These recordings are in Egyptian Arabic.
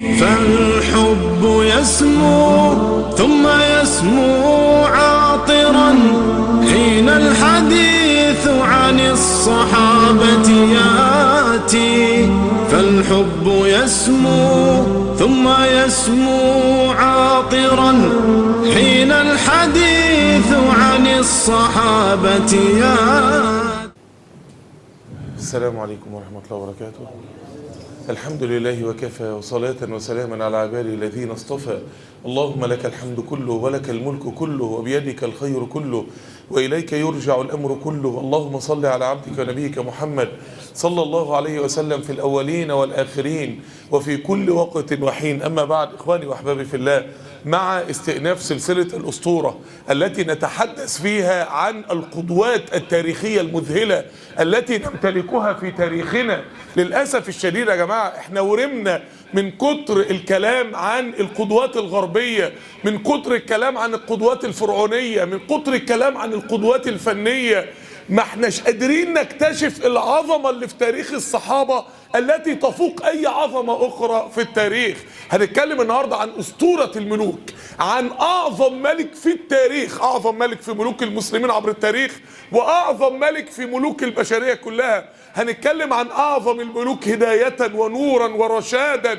فالحب يسمو ثم يسمو عاطرا حين الحديث عن الصحابة ياتي فالحب يسمو ثم يسمو عاطرا حين الحديث عن الصحابة ياتي السلام عليكم ورحمة الله وبركاته الحمد لله وكفى وصلاة وسلاما على عباده الذين اصطفى اللهم لك الحمد كله ولك الملك كله وبيدك الخير كله وإليك يرجع الأمر كله اللهم صل على عبدك ونبيك محمد صلى الله عليه وسلم في الأولين والآخرين وفي كل وقت وحين أما بعد إخواني وأحبابي في الله مع استئناف سلسلة الأسطورة التي نتحدث فيها عن القدوات التاريخية المذهلة التي نمتلكها في تاريخنا للأسف الشديد يا جماعة احنا ورمنا من كتر الكلام عن القدوات الغربية من كتر الكلام عن القدوات الفرعونية من كتر الكلام عن القدوات الفنية ما احناش قادرين نكتشف العظمة اللي في تاريخ الصحابة التي تفوق اي عظمة اخرى في التاريخ هنتكلم النهاردة عن اسطورة الملوك عن اعظم ملك في التاريخ اعظم ملك في ملوك المسلمين عبر التاريخ واعظم ملك في ملوك البشرية كلها هنتكلم عن اعظم الملوك هداية ونورا ورشادا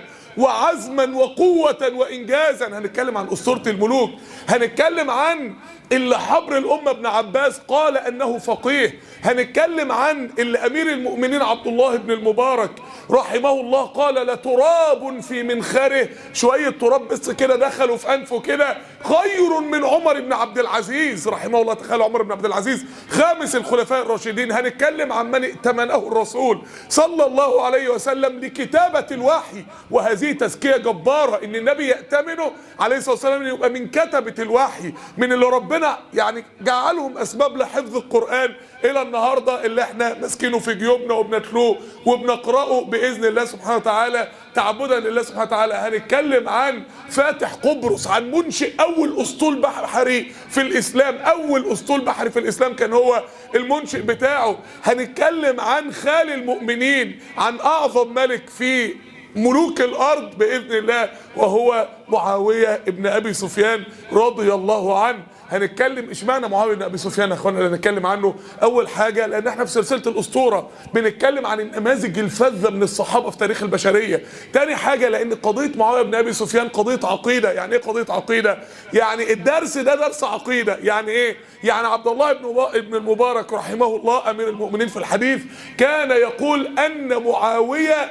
وعزما وقوة وإنجازا هنتكلم عن أسطورة الملوك هنتكلم عن اللي حبر الأمة ابن عباس قال أنه فقيه هنتكلم عن اللي أمير المؤمنين عبد الله بن المبارك رحمه الله قال لتراب في منخره شوية تراب بس كده دخلوا في أنفه كده خير من عمر بن عبد العزيز رحمه الله تخيل عمر بن عبد العزيز خامس الخلفاء الراشدين هنتكلم عن من ائتمنه الرسول صلى الله عليه وسلم لكتابة الوحي وهذه تزكية جبارة ان النبي يأتمنه عليه الصلاة والسلام يبقى من كتبة الوحي من اللي ربنا يعني جعلهم اسباب لحفظ القرآن الى النهاردة اللي احنا ماسكينه في جيوبنا وبنتلوه وبنقرأه بإذن الله سبحانه وتعالى تعبدا لله سبحانه وتعالى هنتكلم عن فاتح قبرص عن منشئ اول اسطول بحري في الاسلام اول اسطول بحري في الاسلام كان هو المنشئ بتاعه هنتكلم عن خال المؤمنين عن اعظم ملك في ملوك الارض باذن الله وهو معاويه ابن ابي سفيان رضي الله عنه هنتكلم اشمعنى معاويه بن ابي سفيان يا اخوانا اللي هنتكلم عنه اول حاجه لان احنا في سلسله الاسطوره بنتكلم عن النماذج الفذه من الصحابه في تاريخ البشريه تاني حاجه لان قضيه معاويه بن ابي سفيان قضيه عقيده يعني ايه قضيه عقيده يعني الدرس ده درس عقيده يعني ايه يعني عبد الله بن ابن المبارك رحمه الله امير المؤمنين في الحديث كان يقول ان معاويه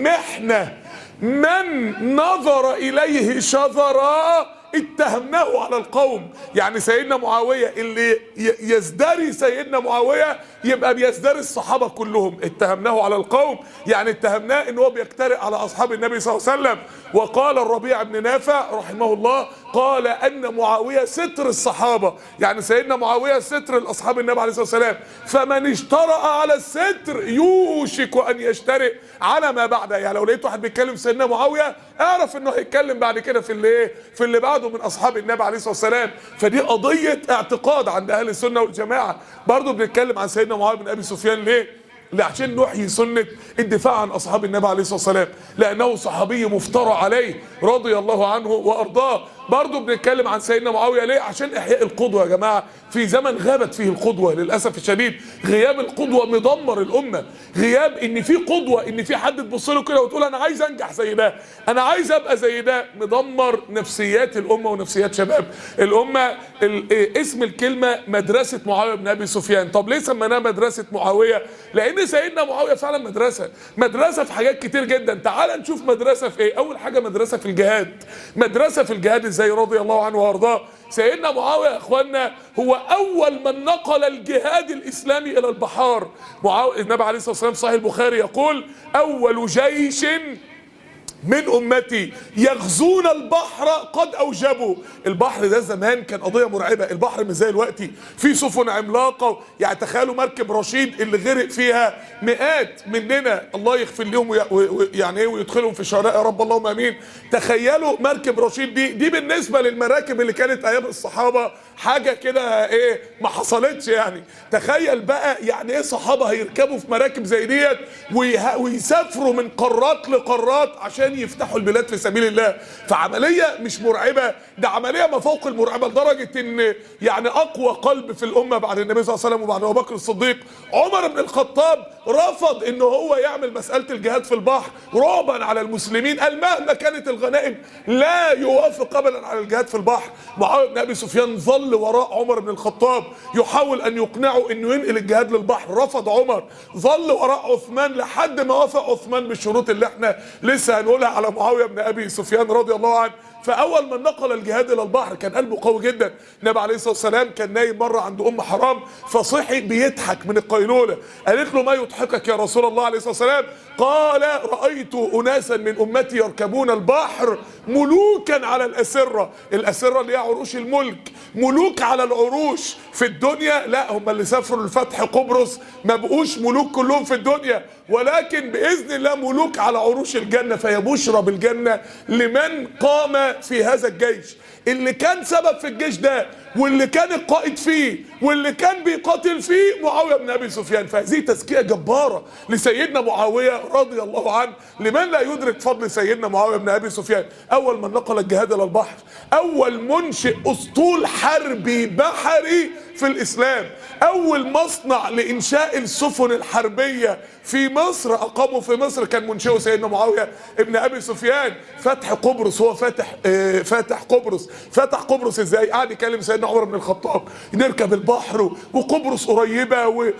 محنه من نظر اليه شذرا اتهمناه على القوم يعني سيدنا معاوية اللي يزدري سيدنا معاوية يبقى بيزدري الصحابة كلهم اتهمناه على القوم يعني اتهمناه ان هو بيجترئ على اصحاب النبي صلى الله عليه وسلم وقال الربيع بن نافع رحمه الله قال ان معاوية ستر الصحابة يعني سيدنا معاوية ستر لاصحاب النبي عليه الصلاة والسلام فمن اجترأ على الستر يوشك ان يجترئ على ما بعده يعني لو لقيت واحد بيتكلم سيدنا معاوية اعرف انه هيتكلم بعد كده في اللي ايه في اللي بعده من اصحاب النبي عليه الصلاه والسلام فدي قضيه اعتقاد عند اهل السنه والجماعه برضه بنتكلم عن سيدنا معاويه بن ابي سفيان ليه عشان نحيي سنة الدفاع عن أصحاب النبي عليه الصلاة والسلام لأنه صحابي مفترى عليه رضي الله عنه وأرضاه برضه بنتكلم عن سيدنا معاوية ليه عشان إحياء القدوة يا جماعة في زمن غابت فيه القدوة للأسف الشديد غياب القدوة مدمر الأمة غياب إن في قدوة إن في حد تبص له كده وتقول أنا عايز أنجح زي ده أنا عايز أبقى زي ده مدمر نفسيات الأمة ونفسيات شباب الأمة اسم الكلمة مدرسة معاوية بن أبي سفيان طب ليه سميناها مدرسة معاوية لأن سيدنا معاوية فعلا مدرسة مدرسة في حاجات كتير جدا تعال نشوف مدرسة في إيه أول حاجة مدرسة في الجهاد مدرسة في الجهاد ازاي رضي الله عنه وارضاه سيدنا معاويه يا اخوانا هو اول من نقل الجهاد الاسلامي الى البحار معاويه النبي عليه الصلاه والسلام صحيح البخاري يقول اول جيش من امتي يغزون البحر قد اوجبوا البحر ده زمان كان قضيه مرعبه البحر مش زي دلوقتي في سفن عملاقه يعني تخيلوا مركب رشيد اللي غرق فيها مئات مننا الله يغفر لهم يعني ايه ويدخلهم في شهداء يا رب اللهم امين تخيلوا مركب رشيد دي دي بالنسبه للمراكب اللي كانت ايام الصحابه حاجه كده ايه ما حصلتش يعني تخيل بقى يعني ايه صحابه هيركبوا في مراكب زي ديت ويسافروا من قارات لقارات عشان عشان يفتحوا البلاد في سبيل الله فعمليه مش مرعبه ده عمليه ما فوق المرعبه لدرجه ان يعني اقوى قلب في الامه بعد النبي صلى الله عليه وسلم وبعد ابو بكر الصديق عمر بن الخطاب رفض ان هو يعمل مساله الجهاد في البحر رعبا على المسلمين قال مهما كانت الغنائم لا يوافق ابدا على الجهاد في البحر معاويه بن ابي سفيان ظل وراء عمر بن الخطاب يحاول ان يقنعه انه ينقل الجهاد للبحر رفض عمر ظل وراء عثمان لحد ما وافق عثمان بالشروط اللي احنا لسه هنقولها على معاويه بن ابي سفيان رضي الله عنه فاول من نقل الجهاد الى البحر كان قلبه قوي جدا النبي عليه الصلاه والسلام كان نايم مره عند ام حرام فصحي بيضحك من القيلوله قالت له ما يضحكك يا رسول الله عليه الصلاه والسلام قال رايت اناسا من امتي يركبون البحر ملوكا على الاسره الاسره اللي هي عروش الملك ملوك على العروش في الدنيا لا هم اللي سافروا لفتح قبرص ما بقوش ملوك كلهم في الدنيا ولكن باذن الله ملوك على عروش الجنه فهي بشرى بالجنه لمن قام في هذا الجيش اللي كان سبب في الجيش ده واللي كان القائد فيه واللي كان بيقاتل فيه معاويه بن ابي سفيان فهذه تزكيه جباره لسيدنا معاويه رضي الله عنه لمن لا يدرك فضل سيدنا معاويه بن ابي سفيان اول من نقل الجهاد الى البحر اول منشئ اسطول حربي بحري في الاسلام اول مصنع لانشاء السفن الحربيه في مصر اقاموا في مصر كان منشئه سيدنا معاويه ابن ابي سفيان فتح قبرص هو فاتح آه فاتح قبرص فتح قبرص ازاي قعد يكلم سيدنا عمر بن الخطاب نركب البحر وقبرص قريبه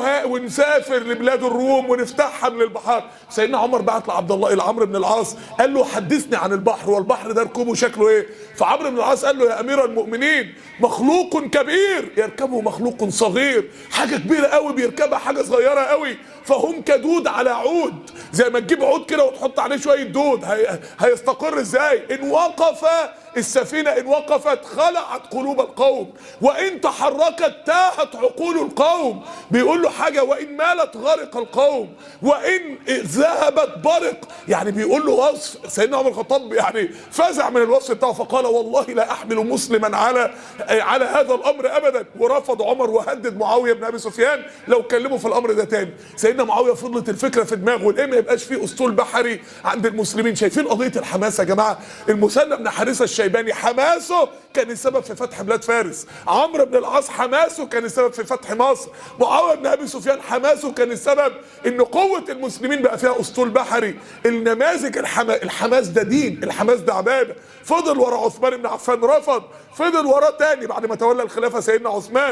ونسافر لبلاد الروم ونفتحها من البحار سيدنا عمر بعت لعبد الله لعمرو بن العاص قال له حدثني عن البحر والبحر ده ركوبه شكله ايه فعمرو بن العاص قال له يا امير المؤمنين مخلوق كبير يركبه مخلوق صغير حاجه كبيره قوي بيركبها حاجه صغيره قوي فهم كدود على عود زي ما تجيب عود كده وتحط عليه شويه دود هي... هيستقر ازاي ان وقف السفينه ان وقفت خلعت قلوب القوم وان تحركت تاهت عقول القوم بيقول له حاجه وان مالت غرق القوم وان ذهبت برق يعني بيقول له وصف سيدنا عمر الخطاب يعني فزع من الوصف بتاعه فقال والله لا احمل مسلما على على هذا الامر ابدا ورفض عمر وهدد معاويه بن ابي سفيان لو كلمه في الامر ده تاني سيدنا معاويه فضلت الفكره في دماغه ليه ما يبقاش فيه اسطول بحري عند المسلمين شايفين قضيه الحماس يا جماعه المثنى بن حارثه الشيباني حماسه كان السبب في فتح بلاد فارس عمرو بن العاص حماسه كان السبب في فتح مصر معاويه بن ابي سفيان حماسه كان السبب ان قوه المسلمين بقى فيها اسطول بحري النماذج الحما... الحماس ده دين الحماس ده عباده فضل ورا عثمان بن عفان رفض فضل وراه تاني بعد ما تولى الخلافه سيدنا عثمان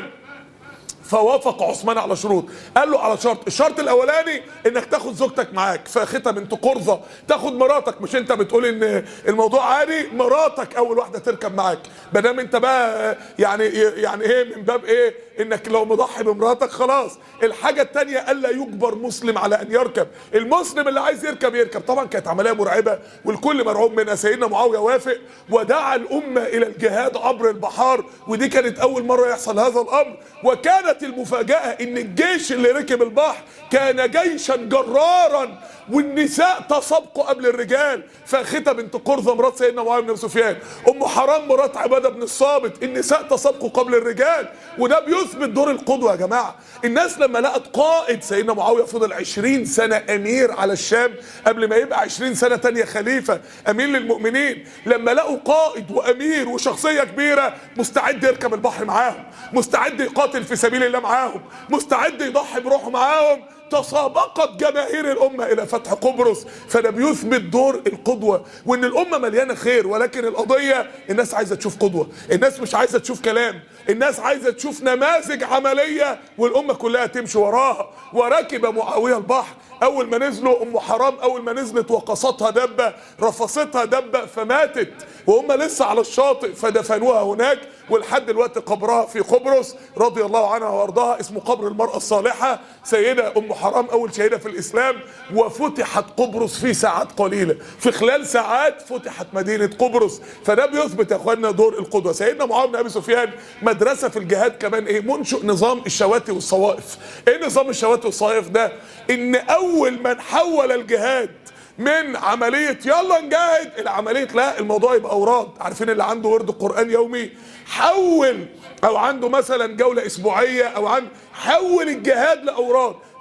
فوافق عثمان على شروط قال له على شرط الشرط الاولاني انك تاخد زوجتك معاك فاختها بنت قرظه تاخد مراتك مش انت بتقول ان الموضوع عادي مراتك اول واحده تركب معاك ما دام انت بقى يعني يعني ايه من باب ايه انك لو مضحي بمراتك خلاص الحاجه الثانيه الا يجبر مسلم على ان يركب المسلم اللي عايز يركب يركب طبعا كانت عمليه مرعبه والكل مرعوب منها سيدنا معاويه وافق ودعا الامه الى الجهاد عبر البحار ودي كانت اول مره يحصل هذا الامر وكانت المفاجاه ان الجيش اللي ركب البحر كان جيشا جرارا والنساء تسابقوا قبل الرجال فاختها بنت قرظه مرات سيدنا معاويه بن سفيان ام حرام مرات عباده بن الصامت النساء تسابقوا قبل الرجال وده بيثبت دور القدوه يا جماعه الناس لما لقت قائد سيدنا معاويه فضل 20 سنه امير على الشام قبل ما يبقى 20 سنه تانية خليفه امير للمؤمنين لما لقوا قائد وامير وشخصيه كبيره مستعد يركب البحر معاهم مستعد يقاتل في سبيل الله معاهم مستعد يضحي بروحه معاهم تسابقت جماهير الأمة إلى فتح قبرص فده بيثبت دور القدوة وإن الأمة مليانة خير ولكن القضية الناس عايزة تشوف قدوة الناس مش عايزة تشوف كلام الناس عايزة تشوف نماذج عملية والأمة كلها تمشي وراها وركب معاوية البحر أول ما نزلوا أم حرام أول ما نزلت وقصتها دبة رفصتها دبة فماتت وهم لسه على الشاطئ فدفنوها هناك ولحد دلوقتي قبرها في قبرص رضي الله عنها وارضاها اسمه قبر المرأة الصالحة سيدة أم حرام أول شهيدة في الإسلام وفتحت قبرص في ساعات قليلة في خلال ساعات فتحت مدينة قبرص فده بيثبت يا اخوانا دور القدوة سيدنا معاوية بن أبي سفيان مدرسة في الجهاد كمان إيه منشئ نظام الشواتي والصوائف إيه نظام الشواتي والصوائف ده إن أول من حول الجهاد من عملية يلا نجاهد إلى عملية لا الموضوع يبقى أوراد عارفين اللي عنده ورد قرآن يومي حول أو عنده مثلا جولة أسبوعية أو عن حول الجهاد لأوراد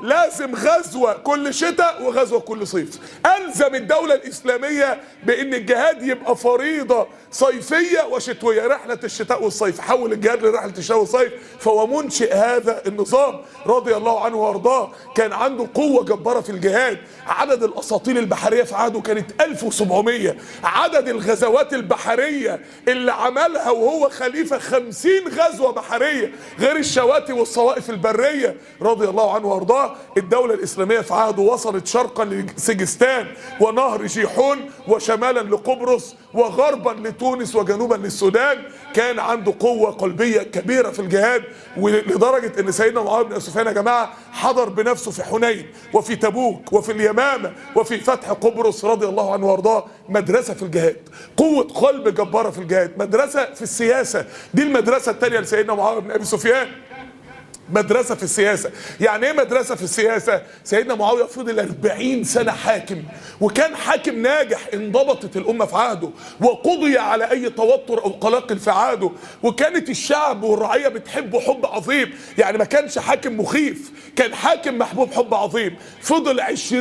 لازم غزوه كل شتاء وغزوه كل صيف الزم الدوله الاسلاميه بان الجهاد يبقى فريضه صيفيه وشتويه رحله الشتاء والصيف حول الجهاد لرحله الشتاء والصيف فهو منشئ هذا النظام رضي الله عنه وارضاه كان عنده قوه جباره في الجهاد عدد الاساطيل البحريه في عهده كانت 1700 عدد الغزوات البحريه اللي عملها وهو خليفه 50 غزوه بحريه غير الشواتي والصوائف البريه رضي الله عنه وارضاه الدوله الاسلاميه في عهده وصلت شرقا لسجستان ونهر جيحون وشمالا لقبرص وغربا لتونس وجنوبا للسودان كان عنده قوه قلبيه كبيره في الجهاد ولدرجه ان سيدنا معاويه بن سفيان يا جماعه حضر بنفسه في حنين وفي تبوك وفي اليمامه وفي فتح قبرص رضي الله عنه وارضاه مدرسه في الجهاد قوه قلب جباره في الجهاد مدرسه في السياسه دي المدرسه الثانيه لسيدنا معاويه بن ابي سفيان مدرسة في السياسة يعني ايه مدرسة في السياسة سيدنا معاوية فضل 40 سنة حاكم وكان حاكم ناجح انضبطت الأمة في عهده وقضي على أي توتر أو قلاقل في عهده وكانت الشعب والرعية بتحبه حب عظيم يعني ما كانش حاكم مخيف كان حاكم محبوب حب عظيم فضل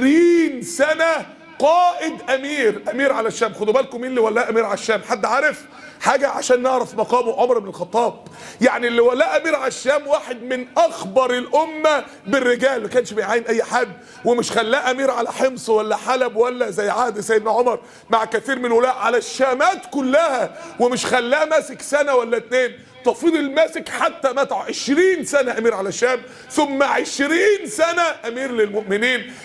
20 سنة قائد امير امير على الشام خدوا بالكم مين اللي ولاه امير على الشام حد عارف حاجه عشان نعرف مقامه عمر بن الخطاب يعني اللي ولاه امير على الشام واحد من اخبر الامه بالرجال ما كانش بيعين اي حد ومش خلاه امير على حمص ولا حلب ولا زي عهد سيدنا عمر مع كثير من الولاء على الشامات كلها ومش خلاه ماسك سنه ولا اتنين تفويض الماسك حتى مات 20 سنة أمير على الشام ثم 20 سنة أمير للمؤمنين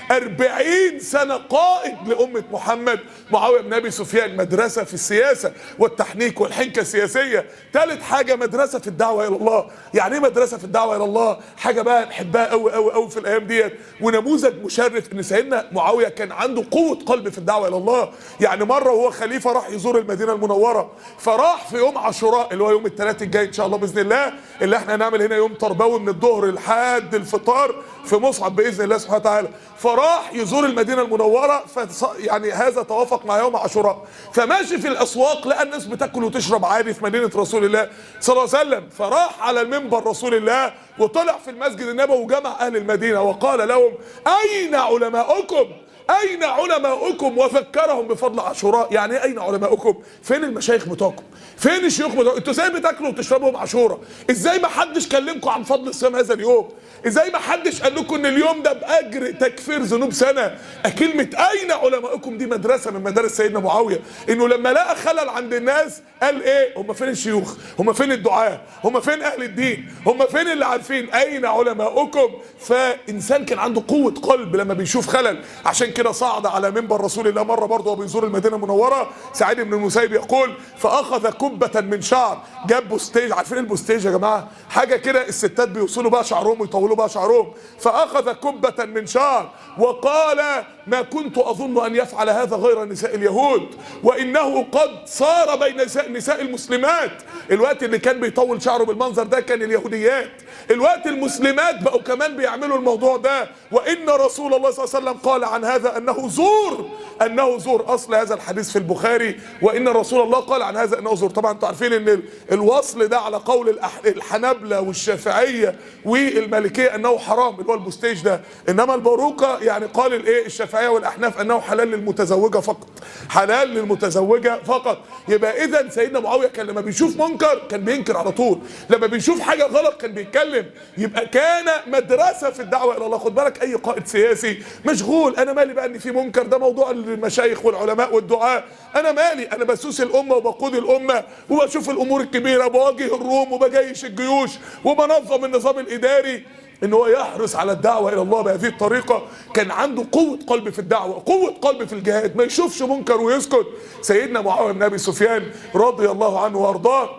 40 سنة قائد لأمة محمد معاوية بن أبي سفيان مدرسة في السياسة والتحنيك والحنكة السياسية ثالث حاجة مدرسة في الدعوة إلى الله يعني إيه مدرسة في الدعوة إلى الله حاجة بقى نحبها قوي قوي قوي في الأيام ديت ونموذج مشرف إن سيدنا معاوية كان عنده قوة قلب في الدعوة إلى الله يعني مرة وهو خليفة راح يزور المدينة المنورة فراح في يوم عاشوراء اللي هو يوم الثلاث الجاي ان شاء الله باذن الله اللي احنا هنعمل هنا يوم تربوي من الظهر لحد الفطار في مصعب باذن الله سبحانه وتعالى فراح يزور المدينه المنوره فص... يعني هذا توافق مع يوم عاشوراء فماشي في الاسواق لقى الناس بتاكل وتشرب عادي في مدينه رسول الله صلى الله عليه وسلم فراح على المنبر رسول الله وطلع في المسجد النبوي وجمع اهل المدينه وقال لهم اين علماؤكم اين علماؤكم وذكرهم بفضل عاشوراء يعني ايه اين علماؤكم فين المشايخ بتوعكم فين الشيوخ بتوعكم انتوا ازاي بتاكلوا وتشربوا عاشوراء ازاي ما حدش كلمكم عن فضل الصيام هذا اليوم ازاي ما حدش قال لكم ان اليوم ده باجر تكفير ذنوب سنه كلمه اين علماؤكم دي مدرسه من مدارس سيدنا معاويه انه لما لقى خلل عند الناس قال ايه هم فين الشيوخ هم فين الدعاه هم فين اهل الدين هم فين اللي عارفين اين علماؤكم فانسان كان عنده قوه قلب لما بيشوف خلل عشان كده صعد على منبر رسول الله مره برضه وهو بيزور المدينه المنوره سعيد بن المسيب يقول فاخذ كبه من شعر جاب بوستيج عارفين البوستيج يا جماعه حاجه كده الستات بيوصلوا بقى شعرهم ويطولوا بقى شعرهم فاخذ كبه من شعر وقال ما كنت اظن ان يفعل هذا غير نساء اليهود وانه قد صار بين نساء, نساء المسلمات الوقت اللي كان بيطول شعره بالمنظر ده كان اليهوديات الوقت المسلمات بقوا كمان بيعملوا الموضوع ده وان رسول الله صلى الله عليه وسلم قال عن هذا انه زور انه زور اصل هذا الحديث في البخاري وان رسول الله قال عن هذا انه زور طبعا انتوا عارفين ان ال- الوصل ده على قول الأح- الحنابلة والشافعية والمالكية انه حرام اللي هو البوستيج ده انما الباروكة يعني قال الايه الشافعية والاحناف انه حلال للمتزوجة فقط حلال للمتزوجة فقط يبقى اذا سيدنا معاوية كان لما بيشوف منكر كان بينكر على طول لما بيشوف حاجة غلط كان بيتكلم يبقى كان مدرسة في الدعوة الى الله خد بالك اي قائد سياسي مشغول انا مالي بقى ان في منكر ده موضوع المشايخ والعلماء والدعاء انا مالي انا بسوس الامه وبقود الامه وبشوف الامور الكبيره بواجه الروم وبجيش الجيوش وبنظم النظام الاداري ان هو يحرص على الدعوه الى الله بهذه الطريقه كان عنده قوه قلب في الدعوه قوه قلب في الجهاد ما يشوفش منكر ويسكت سيدنا معاويه بن ابي سفيان رضي الله عنه وارضاه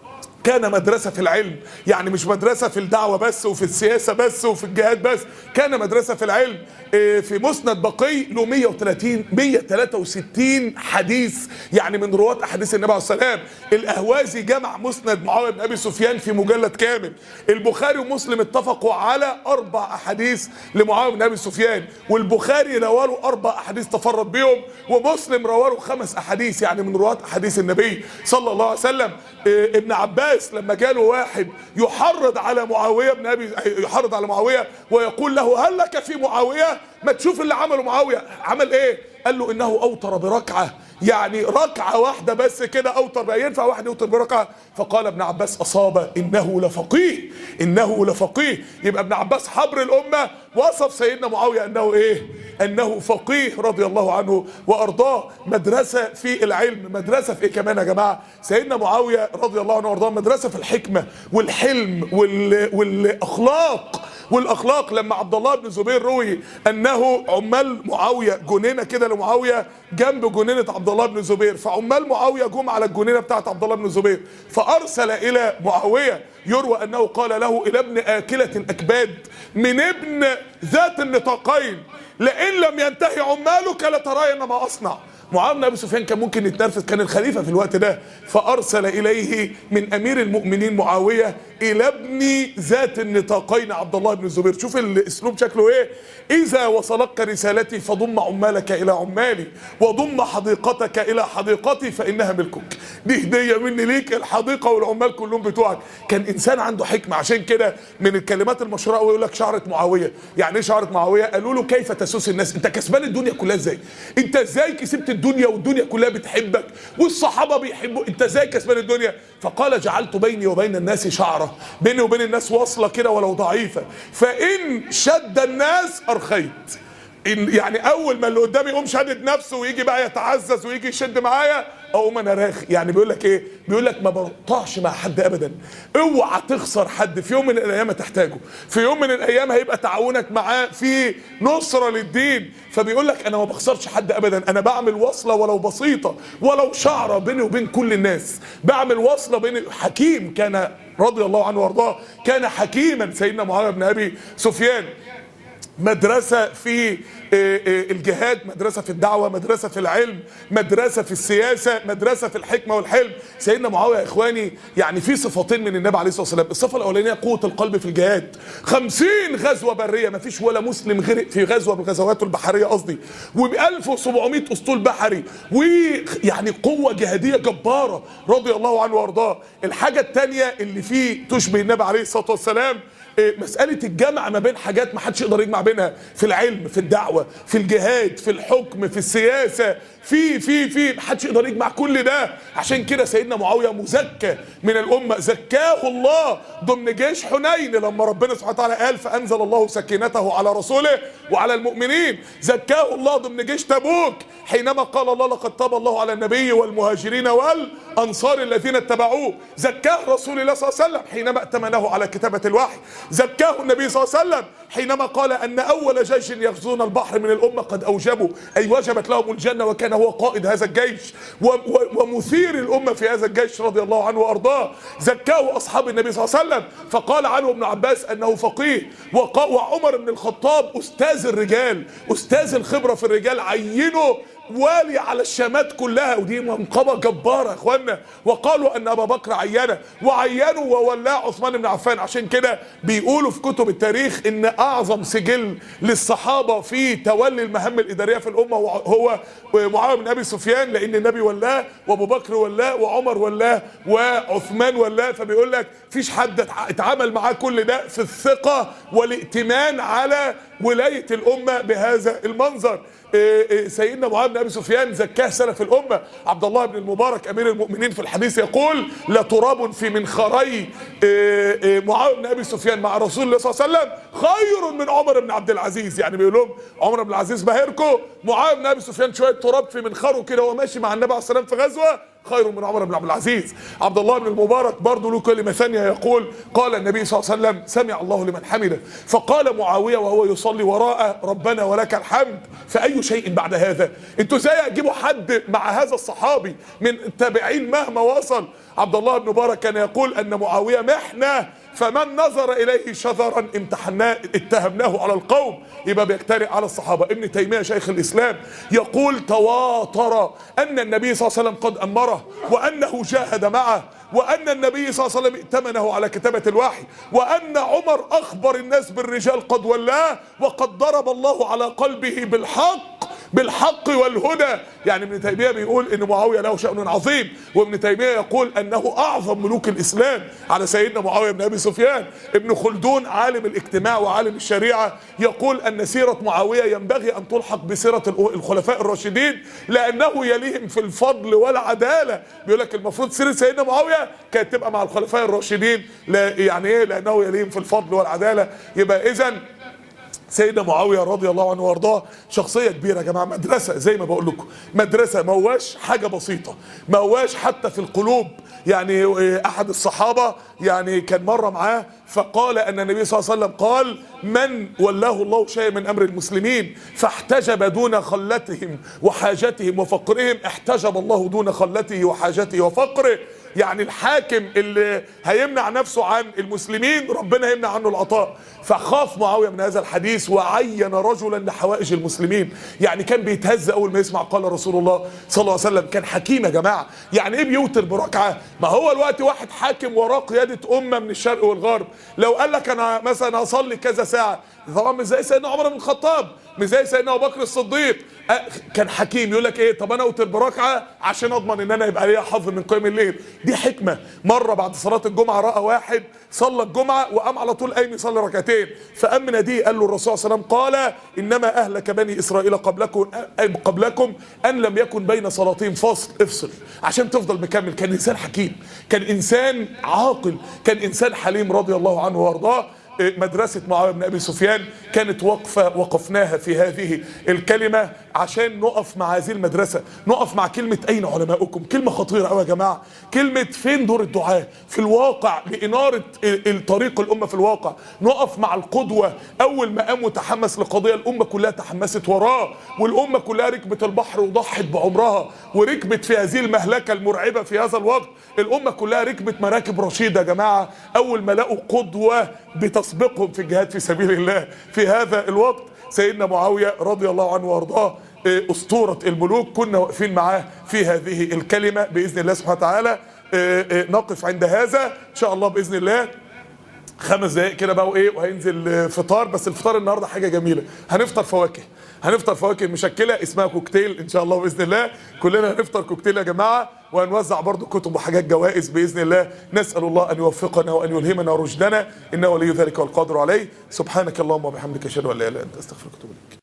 كان مدرسة في العلم يعني مش مدرسة في الدعوة بس وفي السياسة بس وفي الجهاد بس كان مدرسة في العلم إيه، في مسند بقي له 130 163 حديث يعني من رواة أحاديث النبي عليه السلام الأهوازي جمع مسند معاوية بن أبي سفيان في مجلد كامل البخاري ومسلم اتفقوا على أربع أحاديث لمعاوية بن أبي سفيان والبخاري رواله أربع أحاديث تفرد بهم ومسلم رواله خمس أحاديث يعني من رواة أحاديث النبي صلى الله عليه وسلم إيه، ابن عباس عباس لما جاله واحد يحرض على معاويه بن ابي يحرض على معاويه ويقول له هل لك في معاويه ما تشوف اللي عمله معاويه عمل ايه قال له انه اوتر بركعه يعني ركعه واحده بس كده اوتر بقى ينفع واحد يوتر بركعه فقال ابن عباس اصاب انه لفقيه انه لفقيه يبقى ابن عباس حبر الامه وصف سيدنا معاويه انه ايه انه فقيه رضي الله عنه وارضاه مدرسه في العلم مدرسه في ايه كمان يا جماعه سيدنا معاويه رضي الله عنه وارضاه مدرسه في الحكمه والحلم وال... والاخلاق والاخلاق لما عبد الله بن زبير روي انه عمال معاويه جنينه كده لمعاويه جنب جنينه عبد الله بن زبير فعمال معاويه جم على الجنينه بتاعت عبد الله بن زبير فارسل الى معاويه يروى انه قال له الى ابن اكله الاكباد من ابن ذات النطاقين لئن لم ينتهي عمالك لتراين ما اصنع معاويه بن ابي سفيان كان ممكن يتنرفز كان الخليفه في الوقت ده فارسل اليه من امير المؤمنين معاويه الى ابن ذات النطاقين عبد الله بن الزبير شوف الاسلوب شكله ايه اذا وصلتك رسالتي فضم عمالك الى عمالي وضم حديقتك الى حديقتي فانها ملكك دي هديه مني ليك الحديقه والعمال كلهم بتوعك كان انسان عنده حكمه عشان كده من الكلمات المشهوره قوي يقول لك شعره معاويه يعني ايه شعره معاويه قالوا له كيف تسوس الناس انت كسبان الدنيا كلها ازاي انت ازاي كسبت الدنيا والدنيا كلها بتحبك والصحابه بيحبوا انت ازاي كسبان الدنيا فقال جعلت بيني وبين الناس شعره بيني وبين الناس واصله كده ولو ضعيفه فان شد الناس ارخيت إن يعني اول ما اللي قدامي يقوم شادد نفسه ويجي بقى يتعزز ويجي يشد معايا اقوم انا راخي يعني بيقول لك ايه بيقول لك ما بقطعش مع حد ابدا اوعى تخسر حد في يوم من الايام تحتاجه في يوم من الايام هيبقى تعاونك معاه في نصره للدين فبيقول لك انا ما بخسرش حد ابدا انا بعمل وصله ولو بسيطه ولو شعره بيني وبين كل الناس بعمل وصله بين حكيم كان رضي الله عنه وارضاه كان حكيما سيدنا معاويه بن ابي سفيان مدرسة في الجهاد مدرسة في الدعوة مدرسة في العلم مدرسة في السياسة مدرسة في الحكمة والحلم سيدنا معاوية يا إخواني يعني في صفتين من النبي عليه الصلاة والسلام الصفة الأولانية قوة القلب في الجهاد خمسين غزوة برية ما فيش ولا مسلم غرق في غزوة من غزواته البحرية قصدي و1700 أسطول بحري ويعني قوة جهادية جبارة رضي الله عنه وارضاه الحاجة الثانية اللي فيه تشبه النبي عليه الصلاة والسلام مسألة الجمع ما بين حاجات ما حدش يقدر يجمع بينها في العلم في الدعوة في الجهاد في الحكم في السياسة في في في ما حدش يقدر يجمع كل ده عشان كده سيدنا معاوية مزكى من الأمة زكاه الله ضمن جيش حنين لما ربنا سبحانه وتعالى قال فأنزل الله سكينته على رسوله وعلى المؤمنين زكاه الله ضمن جيش تبوك حينما قال الله لقد تاب الله على النبي والمهاجرين والأنصار الذين اتبعوه زكاه رسول الله صلى الله عليه وسلم حينما ائتمنه على كتابة الوحي زكاه النبي صلى الله عليه وسلم حينما قال ان اول جيش يغزون البحر من الامه قد اوجبوا اي وجبت لهم الجنه وكان هو قائد هذا الجيش ومثير الامه في هذا الجيش رضي الله عنه وارضاه زكاه اصحاب النبي صلى الله عليه وسلم فقال عنه ابن عباس انه فقيه وعمر بن الخطاب استاذ الرجال استاذ الخبره في الرجال عينه والي على الشامات كلها ودي منقبه جباره يا اخوانا وقالوا ان ابا بكر عينه وعينوا وولاه عثمان بن عفان عشان كده بيقولوا في كتب التاريخ ان اعظم سجل للصحابه في تولي المهام الاداريه في الامه هو معاويه بن ابي سفيان لان النبي ولاه وابو بكر ولاه وعمر ولاه وعثمان ولاه فبيقول لك فيش حد اتعامل معاه كل ده في الثقه والائتمان على ولايه الامه بهذا المنظر سيدنا معاويه بن ابي سفيان زكاه سلف الامه عبد الله بن المبارك امير المؤمنين في الحديث يقول لا تراب في منخري معاويه بن ابي سفيان مع رسول الله صلى الله عليه وسلم خير من عمر بن عبد العزيز يعني بيقول لهم عمر بن العزيز بهركم معاويه بن ابي سفيان شويه تراب في منخره كده وهو ماشي مع النبي عليه الصلاه والسلام في غزوه خير من عمر بن عبد العزيز عبد الله بن المبارك برضه له كلمه ثانيه يقول قال النبي صلى الله عليه وسلم سمع الله لمن حمده فقال معاويه وهو يصلي وراء ربنا ولك الحمد فاي شيء بعد هذا انتوا ازاي هتجيبوا حد مع هذا الصحابي من التابعين مهما وصل عبد الله بن مبارك كان يقول ان معاويه محنه فمن نظر اليه شذرا امتحناه اتهمناه على القوم يبقى بيجترئ على الصحابه ابن تيميه شيخ الاسلام يقول تواتر ان النبي صلى الله عليه وسلم قد امره وانه جاهد معه وان النبي صلى الله عليه وسلم ائتمنه على كتابه الوحي وان عمر اخبر الناس بالرجال قد ولاه وقد ضرب الله على قلبه بالحق بالحق والهدى يعني ابن تيميه بيقول ان معاويه له شان عظيم وابن تيميه يقول انه اعظم ملوك الاسلام على سيدنا معاويه بن ابي سفيان ابن خلدون عالم الاجتماع وعالم الشريعه يقول ان سيره معاويه ينبغي ان تلحق بسيره الخلفاء الراشدين لانه يليهم في الفضل والعداله بيقول لك المفروض سيره سيدنا معاويه كانت تبقى مع الخلفاء الراشدين لا يعني ايه لانه يليهم في الفضل والعداله يبقى اذا سيدنا معاويه رضي الله عنه وارضاه شخصيه كبيره يا جماعه مدرسه زي ما بقول لكم مدرسه ما هواش حاجه بسيطه ما هواش حتى في القلوب يعني احد الصحابه يعني كان مره معاه فقال ان النبي صلى الله عليه وسلم قال من ولاه الله شيئا من امر المسلمين فاحتجب دون خلتهم وحاجتهم وفقرهم احتجب الله دون خلته وحاجته وفقره يعني الحاكم اللي هيمنع نفسه عن المسلمين ربنا يمنع عنه العطاء فخاف معاويه من هذا الحديث وعين رجلا لحوائج المسلمين يعني كان بيتهز اول ما يسمع قال رسول الله صلى الله عليه وسلم كان حكيم يا جماعه يعني ايه بيوتر بركعه ما هو الوقت واحد حاكم وراه قياده امه من الشرق والغرب لو قال لك انا مثلا هصلي كذا ساعه طبعا مش زي سيدنا عمر بن الخطاب مش زي سيدنا ابو بكر الصديق أه كان حكيم يقول لك ايه طب انا اوتر بركعه عشان اضمن ان انا يبقى ليا حظ من قيام الليل دي حكمه مره بعد صلاه الجمعه راى واحد صلى الجمعه وقام على طول قايم يصلي ركعتين فقام مناديه قال له الرسول صلى الله عليه وسلم قال انما اهلك بني اسرائيل قبلكم قبلكم ان لم يكن بين صلاتين فاصل افصل عشان تفضل مكمل كان انسان حكيم كان انسان عاقل كان انسان حليم رضي الله عنه وارضاه مدرسة معاوية بن أبي سفيان كانت وقفة وقفناها في هذه الكلمة عشان نقف مع هذه المدرسة نقف مع كلمة أين علماؤكم كلمة خطيرة أوي يا جماعة كلمة فين دور الدعاء في الواقع لإنارة الطريق الأمة في الواقع نقف مع القدوة أول ما قام وتحمس لقضية الأمة كلها تحمست وراه والأمة كلها ركبت البحر وضحت بعمرها وركبت في هذه المهلكة المرعبة في هذا الوقت الأمة كلها ركبت مراكب رشيدة يا جماعة أول ما لقوا قدوة بتسبقهم في الجهاد في سبيل الله في هذا الوقت سيدنا معاوية رضي الله عنه وارضاه أسطورة الملوك كنا واقفين معاه في هذه الكلمة بإذن الله سبحانه وتعالى نقف عند هذا إن شاء الله بإذن الله خمس دقايق كده بقى وايه وهينزل فطار بس الفطار النهارده حاجه جميله هنفطر فواكه هنفطر فواكه مشكله اسمها كوكتيل ان شاء الله باذن الله كلنا هنفطر كوكتيل يا جماعه وهنوزع برضو كتب وحاجات جوائز باذن الله نسال الله ان يوفقنا وان يلهمنا رشدنا انه ولي ذلك والقادر عليه سبحانك اللهم وبحمدك اشهد ان لا اله الا انت استغفرك واتوب اليك